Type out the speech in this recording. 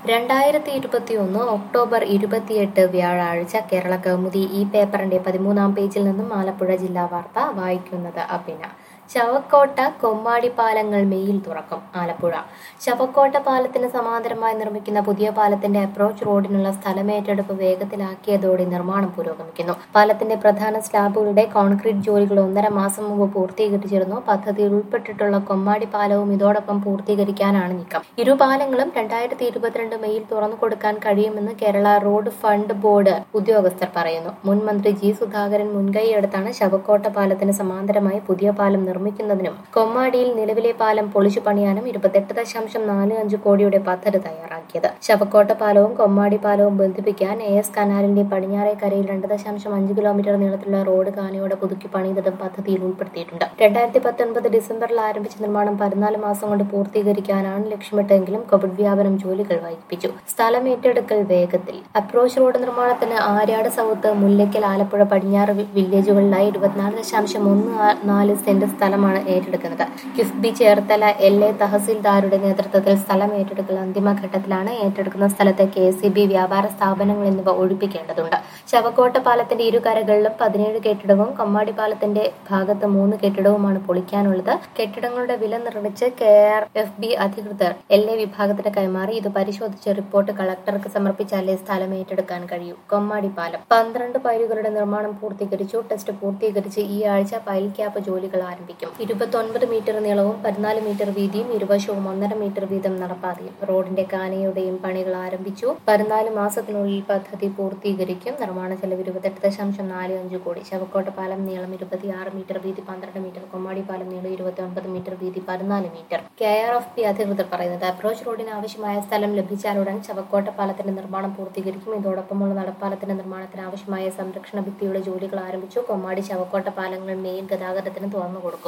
രണ്ടായിരത്തി ഇരുപത്തിയൊന്ന് ഒക്ടോബർ ഇരുപത്തിയെട്ട് വ്യാഴാഴ്ച കേരള കൗമുദി ഈ പേപ്പറിന്റെ പതിമൂന്നാം പേജിൽ നിന്നും ആലപ്പുഴ ജില്ലാ വാർത്ത വായിക്കുന്നത് അഭിന ശവക്കോട്ട കൊമ്മാടി പാലങ്ങൾ മെയിൽ തുറക്കും ആലപ്പുഴ ശവക്കോട്ട പാലത്തിന് സമാന്തരമായി നിർമ്മിക്കുന്ന പുതിയ പാലത്തിന്റെ അപ്രോച്ച് റോഡിനുള്ള സ്ഥലമേറ്റെടുപ്പ് വേഗത്തിലാക്കിയതോടെ നിർമ്മാണം പുരോഗമിക്കുന്നു പാലത്തിന്റെ പ്രധാന സ്ലാബുകളുടെ കോൺക്രീറ്റ് ജോലികൾ ഒന്നര മാസം മുമ്പ് പൂർത്തീകരിച്ചിരുന്നു പദ്ധതിയിൽ ഉൾപ്പെട്ടിട്ടുള്ള കൊമ്മാടി പാലവും ഇതോടൊപ്പം പൂർത്തീകരിക്കാനാണ് നീക്കം ഇരു പാലങ്ങളും രണ്ടായിരത്തി ഇരുപത്തിരണ്ട് മെയിൽ തുറന്നു കൊടുക്കാൻ കഴിയുമെന്ന് കേരള റോഡ് ഫണ്ട് ബോർഡ് ഉദ്യോഗസ്ഥർ പറയുന്നു മുൻ മന്ത്രി ജി സുധാകരൻ മുൻകൈയെടുത്താണ് ശവക്കോട്ട പാലത്തിന് സമാന്തരമായി പുതിയ പാലം നിർമ്മിക്കുന്നതിനും കൊമ്മാടിയിൽ നിലവിലെ പാലം പൊളിച്ചു പണിയാനും ഇരുപത്തെട്ട് ദശാംശം നാല് അഞ്ച് കോടിയുടെ പദ്ധതി തയ്യാറാക്കിയത് ശവക്കോട്ട പാലവും കൊമ്മാടി പാലവും ബന്ധിപ്പിക്കാൻ എ എസ് കനാലിന്റെ പടിഞ്ഞാറേക്കരയിൽ രണ്ട് ദശാംശം അഞ്ച് കിലോമീറ്റർ നീളത്തിലുള്ള റോഡ് കാനയോടെ പുതുക്കി പണിതതും പദ്ധതിയിൽ ഉൾപ്പെടുത്തിയിട്ടുണ്ട് രണ്ടായിരത്തി പത്തൊൻപത് ഡിസംബറിൽ ആരംഭിച്ച നിർമ്മാണം പതിനാല് മാസം കൊണ്ട് പൂർത്തീകരിക്കാനാണ് ലക്ഷ്യമിട്ടെങ്കിലും കോവിഡ് വ്യാപനം ജോലികൾ വൈകിപ്പിച്ചു സ്ഥലം ഏറ്റെടുക്കൽ വേഗത്തിൽ അപ്രോച്ച് റോഡ് നിർമ്മാണത്തിന് ആര്യാട് സൗത്ത് മുല്ലയ്ക്കൽ ആലപ്പുഴ പടിഞ്ഞാറ് വി- വില്ലേജുകളിലായി ഇരുപത്തിനാല് ദശാംശം ഒന്ന് ആ- നാല് സെന്റ് സ്ഥലമാണ് ഏറ്റെടുക്കുന്നത് കിഫ്ബി ചേർത്തല എൽ എ തഹസീൽദാരുടെ നേതൃത്വത്തിൽ സ്ഥലം ഏറ്റെടുക്കൽ അന്തിമഘട്ടത്തിലാണ് ഏറ്റെടുക്കുന്ന സ്ഥലത്തെ കെ സി ബി വ്യാപാര സ്ഥാപനങ്ങൾ എന്നിവ ഒഴിപ്പിക്കേണ്ടതുണ്ട് ശവക്കോട്ട പാലത്തിന്റെ ഇരുകരകളിലും പതിനേഴ് കെട്ടിടവും കമ്മാടി പാലത്തിന്റെ ഭാഗത്ത് മൂന്ന് കെട്ടിടവുമാണ് പൊളിക്കാനുള്ളത് കെട്ടിടങ്ങളുടെ വില നിർണ്ണയിച്ച് കെ ആർ എഫ് ബി അധികൃതർ എൽ എ വിഭാഗത്തിന് കൈമാറി ഇത് പരിശോധിച്ച് റിപ്പോർട്ട് കളക്ടർക്ക് സമർപ്പിച്ചാലേ സ്ഥലം ഏറ്റെടുക്കാൻ കഴിയൂ കൊമ്മാടി പാലം പന്ത്രണ്ട് പൈലുകളുടെ നിർമ്മാണം പൂർത്തീകരിച്ചു ടെസ്റ്റ് പൂർത്തീകരിച്ച് ഈ ആഴ്ച പൈൽ ക്യാപ്പ് ജോലികൾ ആരംഭിക്കും ഇരുപത്തൊൻപത് മീറ്റർ നീളവും പതിനാല് മീറ്റർ വീതിയും ഇരുവശവും ഒന്നര മീറ്റർ വീതം നടപ്പാതയും റോഡിന്റെ കാനയുടെയും പണികൾ ആരംഭിച്ചു പതിനാല് മാസത്തിനുള്ളിൽ പദ്ധതി പൂർത്തീകരിക്കും നിർമ്മാണ ചെലവ് ഇരുപത്തെട്ട് ദശാംശം നാല് അഞ്ച് കോടി ശവക്കോട്ട പാലം നീളം ഇരുപത്തിയാറ് മീറ്റർ വീതി പന്ത്രണ്ട് മീറ്റർ കൊമ്മാടി പാലം നീളം ഇരുപത്തി ഒൻപത് മീറ്റർ വീതി പതിനാല് metre K R F P അധികൃതർ പറയുന്നത് അപ്രോച്ച് റോഡിന് ആവശ്യമായ സ്ഥലം ലഭിച്ചാലുടൻ ശവക്കോട്ട പാലത്തിന്റെ നിർമ്മാണം പൂർത്തീകരിക്കും ഇതോടൊപ്പമുള്ള നടപ്പാലത്തിന്റെ നിർമ്മാണത്തിന് ആവശ്യമായ സംരക്ഷണ ഭിത്തിയുടെ ജോലികൾ ആരംഭിച്ചു കൊമ്മാടി ശവക്കോട്ട പാലങ്ങൾ മെയിൻ ഗതാഗതത്തിന് തുറന്നു കൊടുക്കും